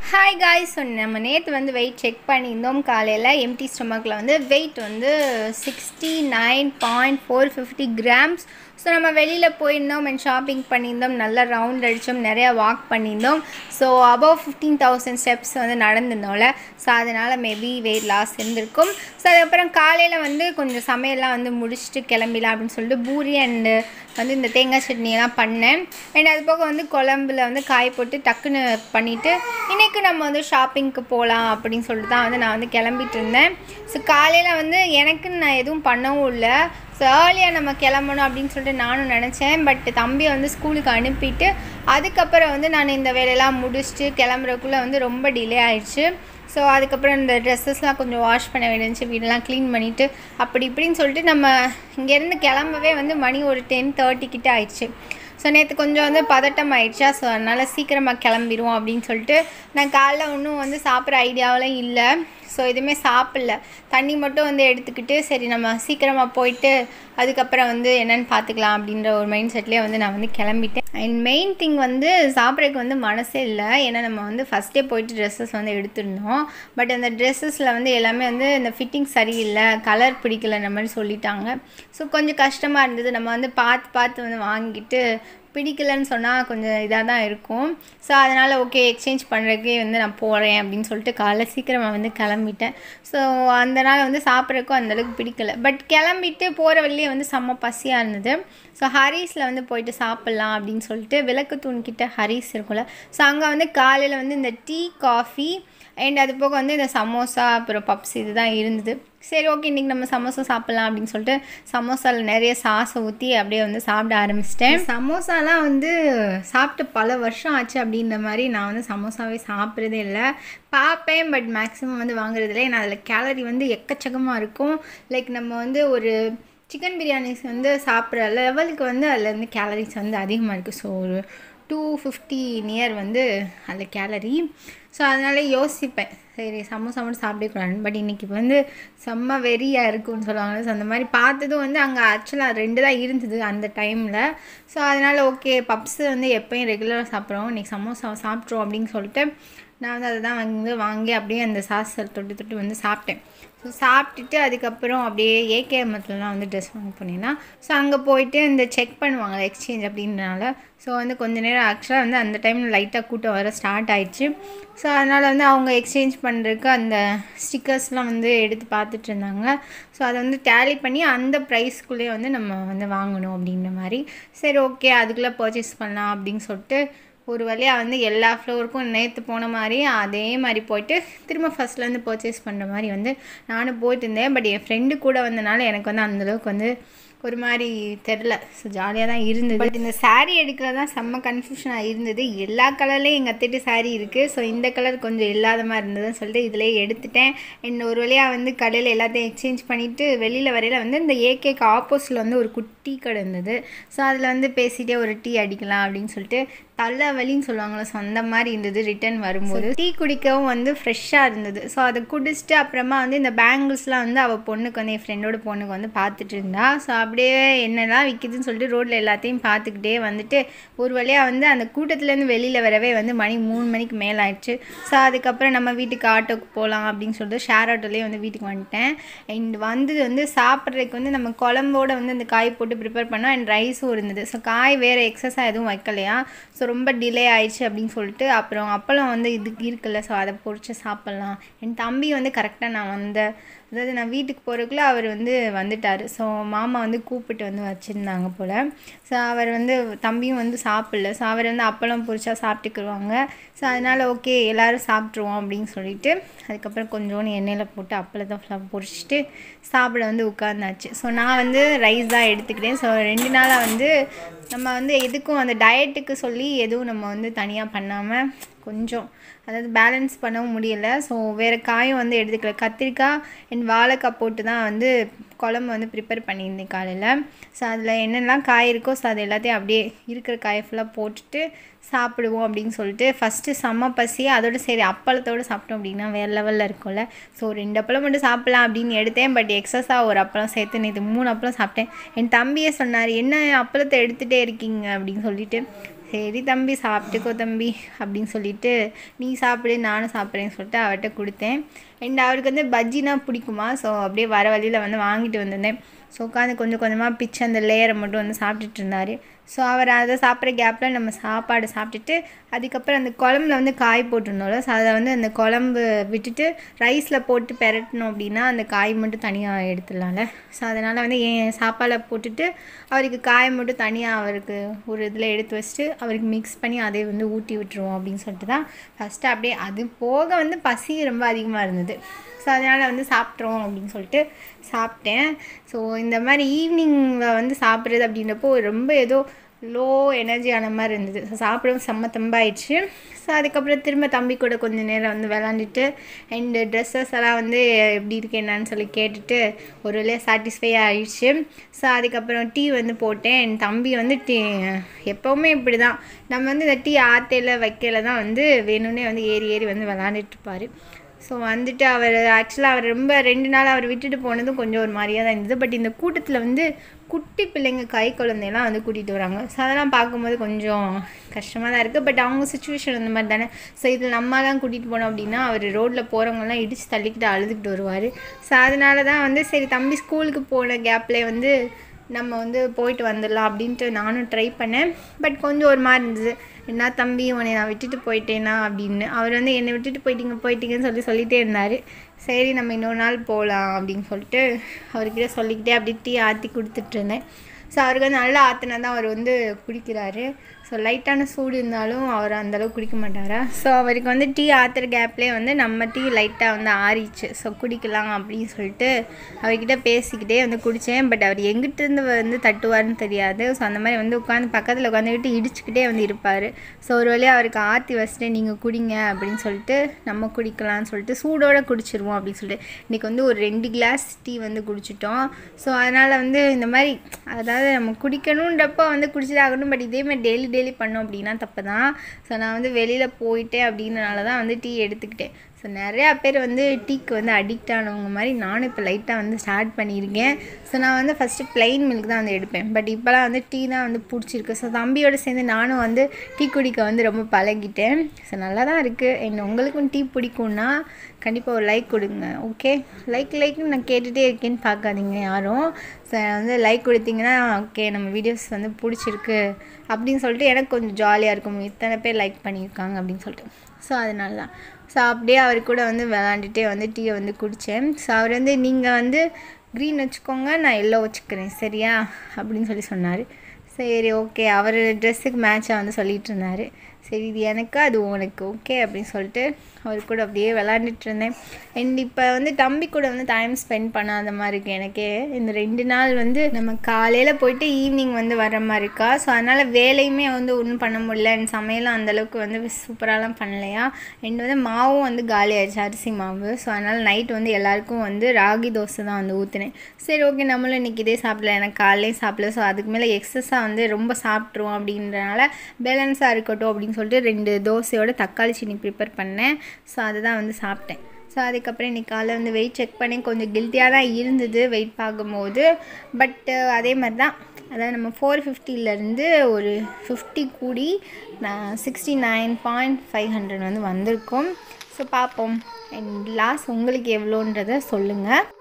hi guys நம்ம நேற்று வந்து வெயிட் செக் பண்ணியிருந்தோம் காலையில் எம்டி ஸ்டொமக்கில் வந்து வெயிட் வந்து sixty nine point four fifty grams so நம்ம வெளியில் போயிருந்தோம் அண்ட் ஷாப்பிங் பண்ணியிருந்தோம் நல்லா ரவுண்ட் அடித்தோம் நிறையா வாக் பண்ணியிருந்தோம் so above fifteen thousand steps வந்து நடந்திருந்தோம்ல ஸோ அதனால் மேபி வெயிட் லாஸ் இருந்திருக்கும் ஸோ அதுக்கப்புறம் காலையில் வந்து கொஞ்சம் சமையல்லாம் வந்து முடிச்சுட்டு கிளம்பிடலாம் அப்படின்னு சொல்லிட்டு பூரி அண்டு வந்து இந்த தேங்காய் சட்னியெல்லாம் பண்ணேன் அண்ட் அது போக வந்து குழம்புல வந்து காய் போட்டு டக்குன்னு பண்ணிவிட்டு இன்றைக்கி நம்ம வந்து ஷாப்பிங்க்கு போகலாம் அப்படின்னு சொல்லிட்டு தான் வந்து நான் வந்து கிளம்பிட்டு இருந்தேன் ஸோ காலையில் வந்து எனக்குன்னு நான் எதுவும் பண்ணவும் இல்லை ஸோ ஏர்லியாக நம்ம கிளம்பணும் அப்படின்னு சொல்லிட்டு நானும் நினச்சேன் பட் தம்பியை வந்து ஸ்கூலுக்கு அனுப்பிட்டு அதுக்கப்புறம் வந்து நான் இந்த வேலையெல்லாம் முடிச்சுட்டு கிளம்புறதுக்குள்ளே வந்து ரொம்ப டிலே ஆயிடுச்சு ஸோ அதுக்கப்புறம் இந்த ட்ரெஸ்ஸஸ்லாம் கொஞ்சம் வாஷ் பண்ண வேண்டியிருந்துச்சு வீடெல்லாம் க்ளீன் பண்ணிவிட்டு அப்படி இப்படின்னு சொல்லிட்டு நம்ம இங்கேருந்து கிளம்பவே வந்து மணி ஒரு டென் தேர்ட்டி கிட்ட ஆயிடுச்சு ஸோ நேற்று கொஞ்சம் வந்து பதட்டம் ஆயிடுச்சா ஸோ அதனால் சீக்கிரமாக கிளம்பிடுவோம் அப்படின்னு சொல்லிட்டு நான் காலைல ஒன்றும் வந்து சாப்பிட்ற ஐடியாவெலாம் இல்லை ஸோ எதுவுமே சாப்பிடல தண்ணி மட்டும் வந்து எடுத்துக்கிட்டு சரி நம்ம சீக்கிரமாக போயிட்டு அதுக்கப்புறம் வந்து என்னென்னு பார்த்துக்கலாம் அப்படின்ற ஒரு மைண்ட் செட்லேயே வந்து நான் வந்து கிளம்பிட்டேன் அண்ட் மெயின் திங் வந்து சாப்பிட்றதுக்கு வந்து மனசே இல்லை ஏன்னா நம்ம வந்து ஃபஸ்ட்டே போயிட்டு ட்ரெஸ்ஸஸ் வந்து எடுத்திருந்தோம் பட் அந்த ட்ரெஸ்ஸஸில் வந்து எல்லாமே வந்து இந்த ஃபிட்டிங் சரியில்லை கலர் பிடிக்கலன்ற மாதிரி சொல்லிட்டாங்க ஸோ கொஞ்சம் கஷ்டமாக இருந்தது நம்ம வந்து பார்த்து பார்த்து வந்து வாங்கிட்டு பிடிக்கலன்னு சொன்னால் கொஞ்சம் இதாக தான் இருக்கும் ஸோ அதனால் ஓகே எக்ஸ்சேஞ்ச் பண்ணுறதுக்கே வந்து நான் போகிறேன் அப்படின்னு சொல்லிட்டு காலைல சீக்கிரமாக வந்து கிளம்பிட்டேன் ஸோ அந்த நாள் வந்து சாப்பிட்றதுக்கும் அந்தளவுக்கு பிடிக்கல பட் கிளம்பிட்டு போகிற வழியே வந்து செம்ம பசியாக இருந்தது ஸோ ஹரீஸில் வந்து போயிட்டு சாப்பிட்லாம் அப்படின்னு சொல்லிட்டு விளக்கு தூண்கிட்ட ஹரீஸ் இருக்கும்ல ஸோ அங்கே வந்து காலையில் வந்து இந்த டீ காஃபி அண்ட் அது போக வந்து இந்த சமோசா அப்புறம் பப்ஸ் இதுதான் இருந்தது சரி ஓகே இன்றைக்கி நம்ம சமோசா சாப்பிட்லாம் அப்படின்னு சொல்லிட்டு சமோசாவில் நிறைய சாஸை ஊற்றி அப்படியே வந்து சாப்பிட ஆரம்பிச்சிட்டேன் சமோசாலாம் வந்து சாப்பிட்டு பல வருஷம் ஆச்சு அப்படின்ற மாதிரி நான் வந்து சமோசாவே சாப்பிட்றதே இல்லை பார்ப்பேன் பட் மேக்ஸிமம் வந்து வாங்குறது இல்லை ஏன்னா அதில் கேலரி வந்து எக்கச்சக்கமாக இருக்கும் லைக் நம்ம வந்து ஒரு சிக்கன் பிரியாணிஸ் வந்து சாப்பிட்ற லெவலுக்கு வந்து அதில் வந்து கேலரிஸ் வந்து அதிகமாக இருக்குது ஸோ ஒரு டூ ஃபிஃப்டி நியர் வந்து அதில் கேலரி ஸோ அதனால் யோசிப்பேன் சரி சமோசா மட்டும் சாப்பிடக்கூடாது பட் இன்றைக்கி வந்து செம்ம வெறியாக இருக்கும்னு சொல்லுவாங்க ஸோ அந்த மாதிரி பார்த்ததும் வந்து அங்கே ஆக்சுவலாக ரெண்டு தான் இருந்தது அந்த டைமில் ஸோ அதனால் ஓகே பப்ஸு வந்து எப்போயும் ரெகுலராக சாப்பிட்றோம் இன்றைக்கி சமோசா சாப்பிட்றோம் அப்படின்னு சொல்லிட்டு நான் வந்து அதை தான் வந்து வாங்கி அப்படியே அந்த சாஸ் தொட்டு தொட்டு வந்து சாப்பிட்டேன் ஸோ சாப்பிட்டுட்டு அதுக்கப்புறம் அப்படியே ஏகேஎம்எத்துலலாம் வந்து ட்ரெஸ் வாங்க போனீங்கன்னா ஸோ அங்கே போயிட்டு இந்த செக் பண்ணுவாங்க எக்ஸ்சேஞ்ச் அப்படின்றனால ஸோ வந்து கொஞ்ச நேரம் ஆக்சுவலாக வந்து அந்த டைமில் லைட்டாக கூட்டம் வர ஸ்டார்ட் ஆயிடுச்சு ஸோ அதனால் வந்து அவங்க எக்ஸ்சேஞ்ச் பண்ணுறதுக்கு அந்த ஸ்டிக்கர்ஸ்லாம் வந்து எடுத்து பார்த்துட்டு இருந்தாங்க ஸோ அதை வந்து டேலி பண்ணி அந்த ப்ரைஸ்க்குள்ளேயே வந்து நம்ம வந்து வாங்கணும் அப்படின்ற மாதிரி சரி ஓகே அதுக்குள்ளே பர்ச்சேஸ் பண்ணலாம் அப்படின்னு சொல்லிட்டு ஒரு வழியாக வந்து எல்லா ஃப்ளோருக்கும் நேற்று போன மாதிரி அதே மாதிரி போயிட்டு திரும்ப ஃபஸ்ட்லேருந்து பர்ச்சேஸ் பண்ணுற மாதிரி வந்து நானும் போயிட்டு இருந்தேன் பட் என் ஃப்ரெண்டு கூட வந்தனால எனக்கு வந்து அந்தளவுக்கு வந்து ஒரு மாதிரி தெரில ஸோ ஜாலியாக தான் இருந்தது பட் இந்த சாரீ எடுக்கிறது தான் செம்ம கன்ஃபியூஷனாக இருந்தது எல்லா கலர்லேயும் எங்கள் அத்திட்டு சாரீ இருக்குது ஸோ இந்த கலர் கொஞ்சம் இல்லாத மாதிரி இருந்ததுன்னு சொல்லிட்டு இதிலே எடுத்துட்டேன் என்ன ஒரு வழியாக வந்து கடையில் எல்லாத்தையும் எக்ஸ்சேஞ்ச் பண்ணிவிட்டு வெளியில் வரையில் வந்து இந்த ஏகேக்கு ஆப்போசிட்டில் வந்து ஒரு குட்டி கடை இருந்தது ஸோ அதில் வந்து பேசிகிட்டே ஒரு டீ அடிக்கலாம் அப்படின்னு சொல்லிட்டு தலை வலின்னு சொல்லுவாங்களே ஸோ அந்த மாதிரி இருந்தது ரிட்டன் வரும்போது டீ குடிக்கவும் வந்து ஃப்ரெஷ்ஷாக இருந்தது ஸோ அதை குடிச்சிட்டு அப்புறமா வந்து இந்த பேங்கிள்ஸ்லாம் வந்து அவள் பொண்ணுக்கு வந்து என் ஃப்ரெண்டோட பொண்ணுக்கு வந்து பார்த்துட்டு இருந்தா ஸோ அப்படியே என்னெல்லாம் விற்கிதுன்னு சொல்லிட்டு ரோட்டில் எல்லாத்தையும் பார்த்துக்கிட்டே வந்துட்டு ஒரு வழியாக வந்து அந்த கூட்டத்துலேருந்து வெளியில் வரவே வந்து மணி மூணு மணிக்கு மேலே ஆயிடுச்சு ஸோ அதுக்கப்புறம் நம்ம வீட்டுக்கு ஆட்டோக்கு போகலாம் அப்படின்னு சொல்லிட்டு ஷேர் ஆட்டோலேயே வந்து வீட்டுக்கு வந்துட்டேன் அண்ட் வந்தது வந்து சாப்பிட்றதுக்கு வந்து நம்ம குழம்போட வந்து அந்த காய் போட்டு ப்ரிப்பேர் பண்ணோம் அண்ட் ரைஸும் இருந்தது ஸோ காய் வேறு எக்ஸஸாக எதுவும் வைக்கலையா ஸோ ரொம்ப டிலே ஆயிடுச்சு அப்படின்னு சொல்லிட்டு அப்புறம் அப்பளம் வந்து இது இருக்குல்ல ஸோ அதை பொறிச்சு சாப்பிட்லாம் என் தம்பி வந்து கரெக்டாக நான் வந்த அதாவது நான் வீட்டுக்கு போகிறதுக்குள்ளே அவர் வந்து வந்துட்டார் ஸோ மாமா வந்து கூப்பிட்டு வந்து வச்சுருந்தாங்க போல் ஸோ அவர் வந்து தம்பியும் வந்து சாப்பிடல ஸோ அவர் வந்து அப்பளம் பொரிச்சா சாப்பிட்டுக்குருவாங்க ஸோ அதனால் ஓகே எல்லோரும் சாப்பிட்ருவோம் அப்படின்னு சொல்லிட்டு அதுக்கப்புறம் கொஞ்சோண்டு எண்ணெயில் போட்டு அப்பளத்தை ஃபுல்லாக பொரிச்சிட்டு சாப்பிட வந்து உட்காந்தாச்சு ஸோ நான் வந்து ரைஸ் தான் எடுத்துக்கிட்டேன் ஸோ ரெண்டு நாளாக வந்து நம்ம வந்து எதுக்கும் அந்த டயட்டுக்கு சொல்லி எதுவும் நம்ம வந்து தனியாக பண்ணாமல் கொஞ்சம் அதாவது பேலன்ஸ் பண்ணவும் முடியலை ஸோ வேறு காயும் வந்து எடுத்துக்கல கத்திரிக்காய் அண்ட் வாழைக்காய் போட்டு தான் வந்து குழம்பு வந்து ப்ரிப்பேர் பண்ணியிருந்தேன் காலையில் ஸோ அதில் என்னெல்லாம் காய் இருக்கோ ஸோ அது எல்லாத்தையும் அப்படியே இருக்கிற காயை ஃபுல்லாக போட்டுட்டு சாப்பிடுவோம் அப்படின்னு சொல்லிட்டு ஃபஸ்ட்டு செம்ம பசி அதோட சரி அப்பளத்தோடு சாப்பிட்டோம் அப்படின்னா வேறு லெவலில் இருக்கும்ல ஸோ ரெண்டு அப்பளம் மட்டும் சாப்பிட்லாம் அப்படின்னு எடுத்தேன் பட் எக்ஸஸாக ஒரு அப்பளம் சேர்த்து நேற்று மூணு அப்பளம் சாப்பிட்டேன் என் தம்பியே சொன்னார் என்ன அப்பளத்தை எடுத்துகிட்டே இருக்கீங்க அப்படின்னு சொல்லிட்டு சரி தம்பி சாப்பிட்டுக்கோ தம்பி அப்படின்னு சொல்லிட்டு நீ சாப்பிடு நானும் சாப்பிட்றேன்னு சொல்லிட்டு அவர்கிட்ட கொடுத்தேன் அண்ட் அவருக்கு வந்து பஜ்ஜினா பிடிக்குமா ஸோ அப்படியே வர வழியில் வந்து வாங்கிட்டு வந்திருந்தேன் ஸோ உட்காந்து கொஞ்சம் கொஞ்சமாக பிச்சு அந்த லேயரை மட்டும் வந்து சாப்பிட்டுட்டு இருந்தார் ஸோ அவர் அதை சாப்பிட்ற கேப்பில் நம்ம சாப்பாடு சாப்பிட்டுட்டு அதுக்கப்புறம் அந்த குழம்புல வந்து காய் போட்டிருந்தோம்ல ஸோ அதை வந்து அந்த குழம்பு விட்டுட்டு ரைஸில் போட்டு பெரட்டணும் அப்படின்னா அந்த காய் மட்டும் தனியாக எடுத்துடலாம்ல ஸோ அதனால் வந்து என் சாப்பாடில் போட்டுட்டு அவருக்கு காய் மட்டும் தனியாக அவருக்கு ஒரு இதில் எடுத்து வச்சுட்டு அவருக்கு மிக்ஸ் பண்ணி அதை வந்து ஊட்டி விட்டுருவோம் அப்படின்னு சொல்லிட்டு தான் ஃபஸ்ட்டு அப்படியே அது போக வந்து பசி ரொம்ப அதிகமாக இருந்தது ஸோ அதனால் வந்து சாப்பிட்றோம் அப்படின்னு சொல்லிட்டு சாப்பிட்டேன் ஸோ இந்த மாதிரி ஈவினிங்கில் வந்து சாப்பிட்றது அப்படின்றப்போ ரொம்ப ஏதோ லோ எனர்ஜி ஆன மாதிரி இருந்தது ஸோ சாப்பிடவும் செம்ம தம்பாயிடுச்சு ஸோ அதுக்கப்புறம் திரும்ப தம்பி கூட கொஞ்ச நேரம் வந்து விளாண்டுட்டு அண்டு ட்ரெஸ்ஸஸ் எல்லாம் வந்து எப்படி இருக்கு என்னன்னு சொல்லி கேட்டுட்டு ஒரு வழியாக சாட்டிஸ்ஃபை ஆகிடுச்சு ஸோ அதுக்கப்புறம் டீ வந்து போட்டேன் என் தம்பி வந்து டீ எப்போவுமே இப்படி தான் நம்ம வந்து இந்த டீ ஆத்தையில் வைக்கல தான் வந்து வேணும்னே வந்து ஏறி ஏறி வந்து விளாண்டுட்டு இருப்பார் ஸோ வந்துட்டு அவர் ஆக்சுவலாக அவர் ரொம்ப ரெண்டு நாள் அவர் விட்டுட்டு போனதும் கொஞ்சம் ஒரு மாதிரியாக தான் இருந்தது பட் இந்த கூட்டத்தில் வந்து குட்டி பிள்ளைங்க கை குழந்தையெல்லாம் வந்து கூட்டிகிட்டு வராங்க ஸோ அதெல்லாம் பார்க்கும்போது கொஞ்சம் கஷ்டமாக தான் இருக்குது பட் அவங்க சுச்சுவேஷன் அந்த மாதிரி தானே ஸோ இதில் நம்மலாம் கூட்டிகிட்டு போனோம் அப்படின்னா அவர் ரோட்டில் போகிறவங்கலாம் இடித்து தள்ளிக்கிட்டு அழுதுகிட்டு வருவார் ஸோ அதனால தான் வந்து சரி தம்பி ஸ்கூலுக்கு போன கேப்லேயே வந்து நம்ம வந்து போயிட்டு வந்துடலாம் அப்படின்ட்டு நானும் ட்ரை பண்ணேன் பட் கொஞ்சம் ஒரு மாதிரி இருந்தது என்ன தம்பி உன்னை நான் விட்டுட்டு போயிட்டேனா அப்படின்னு அவர் வந்து என்னை விட்டுட்டு போயிட்டீங்க போயிட்டீங்கன்னு சொல்லி சொல்லிகிட்டே இருந்தார் சரி நம்ம இன்னொரு நாள் போகலாம் அப்படின்னு சொல்லிட்டு அவர்கிட்ட சொல்லிக்கிட்டே அப்படி டீ ஆற்றி கொடுத்துட்ருந்தேன் ஸோ அவருக்கு வந்து நல்லா ஆற்றினா தான் அவர் வந்து குடிக்கிறாரு ஸோ லைட்டான சூடு இருந்தாலும் அவர் அந்தளவுக்கு குடிக்க மாட்டாரா ஸோ அவருக்கு வந்து டீ ஆற்றுற கேப்லேயே வந்து நம்ம டீ லைட்டாக வந்து ஆறிச்சு ஸோ குடிக்கலாம் அப்படின்னு சொல்லிட்டு அவர்கிட்ட பேசிக்கிட்டே வந்து குடித்தேன் பட் அவர் எங்கிட்டேருந்து வந்து தட்டுவார்னு தெரியாது ஸோ அந்த மாதிரி வந்து உட்காந்து பக்கத்தில் உட்காந்துக்கிட்டு இடிச்சுக்கிட்டே வந்து இருப்பார் ஸோ ஒரு வழியாக அவருக்கு ஆற்றி வச்சுட்டு நீங்கள் குடிங்க அப்படின்னு சொல்லிட்டு நம்ம குடிக்கலாம்னு சொல்லிட்டு சூடோடு குடிச்சிருவோம் அப்படின்னு சொல்லிட்டு இன்றைக்கி வந்து ஒரு ரெண்டு கிளாஸ் டீ வந்து குடிச்சிட்டோம் ஸோ அதனால் வந்து இந்த மாதிரி அதாவது நம்ம குடிக்கணுன்றப்போ வந்து குடிச்சதாகணும் பட் இதே மாதிரி டெய்லி டெய்லி பண்ணோம் அப்படின்னா தப்பு தான் ஸோ நான் வந்து வெளியில் போயிட்டேன் அப்படின்றனால தான் வந்து டீ எடுத்துக்கிட்டேன் ஸோ நிறையா பேர் வந்து டீக்கு வந்து அடிக்ட் ஆனவங்க மாதிரி நானும் இப்போ லைட்டாக வந்து ஸ்டார்ட் பண்ணியிருக்கேன் ஸோ நான் வந்து ஃபஸ்ட்டு ப்ளைன் மில்க் தான் வந்து எடுப்பேன் பட் இப்போலாம் வந்து டீ தான் வந்து பிடிச்சிருக்கு ஸோ தம்பியோடு சேர்ந்து நானும் வந்து டீ குடிக்க வந்து ரொம்ப பழகிட்டேன் ஸோ நல்லா தான் இருக்குது என்ன உங்களுக்கும் டீ பிடிக்கும்னா கண்டிப்பாக ஒரு லைக் கொடுங்க ஓகே லைக் லைக்னு நான் கேட்டுகிட்டே இருக்கேன்னு பார்க்காதீங்க யாரும் ஸோ வந்து லைக் கொடுத்தீங்கன்னா ஓகே நம்ம வீடியோஸ் வந்து பிடிச்சிருக்கு அப்படின்னு சொல்லிட்டு எனக்கு கொஞ்சம் ஜாலியாக இருக்கும் இத்தனை பேர் லைக் பண்ணியிருக்காங்க அப்படின்னு சொல்லிட்டு ஸோ அதனால தான் ஸோ அப்படியே அவர் கூட வந்து விளாண்டுட்டே வந்து டீயை வந்து குடித்தேன் ஸோ அவர் வந்து நீங்கள் வந்து க்ரீன் வச்சுக்கோங்க நான் எல்லோ வச்சுக்கிறேன் சரியா அப்படின்னு சொல்லி சொன்னார் சரி ஓகே அவர் ட்ரெஸ்ஸுக்கு மேட்சாக வந்து சொல்லிகிட்டு இருந்தார் சரி இது எனக்கு அது உனக்கு ஓகே அப்படின்னு சொல்லிட்டு அவர் கூட அப்படியே விளாண்டுட்டு இருந்தேன் அண்ட் இப்போ வந்து தம்பி கூட வந்து டைம் ஸ்பெண்ட் பண்ணாத மாதிரி இருக்கு எனக்கே இந்த ரெண்டு நாள் வந்து நம்ம காலையில் போயிட்டு ஈவினிங் வந்து வர மாதிரி இருக்கா ஸோ அதனால் வேலையுமே வந்து ஒன்றும் பண்ண முடியல அண்ட் சமையலும் அந்தளவுக்கு வந்து சூப்பராலாம் பண்ணலையா அண்ட் வந்து மாவும் வந்து காலி ஆயிடுச்சு அரிசி மாவு ஸோ அதனால் நைட் வந்து எல்லாருக்கும் வந்து ராகி தோசை தான் வந்து ஊற்றினேன் சரி ஓகே நம்மளும் இன்றைக்கி இதே சாப்பிடல எனக்கு காலையிலே சாப்பிடல ஸோ அதுக்கு மேலே எக்ஸஸாக வந்து ரொம்ப சாப்பிட்ருவோம் அப்படின்றனால பேலன்ஸாக இருக்கட்டும் அப்படின்னு சொல்லிட்டு ரெண்டு தோசையோட தக்காளி சட்னி ப்ரிப்பேர் பண்ணேன் ஸோ அதுதான் வந்து சாப்பிட்டேன் ஸோ அதுக்கப்புறம் இன்றைக்கி காலைல வந்து வெயிட் செக் பண்ணி கொஞ்சம் கில்ட்டியாக தான் இருந்தது வெயிட் பார்க்கும்போது பட்டு அதே மாதிரி தான் அதாவது நம்ம ஃபோர் ஃபிஃப்டிலேருந்து ஒரு ஃபிஃப்டி கூடி நான் sixty nine point five hundred வந்து வந்திருக்கோம் ஸோ பார்ப்போம் அண்ட் லாஸ் உங்களுக்கு எவ்வளோன்றதை சொல்லுங்கள்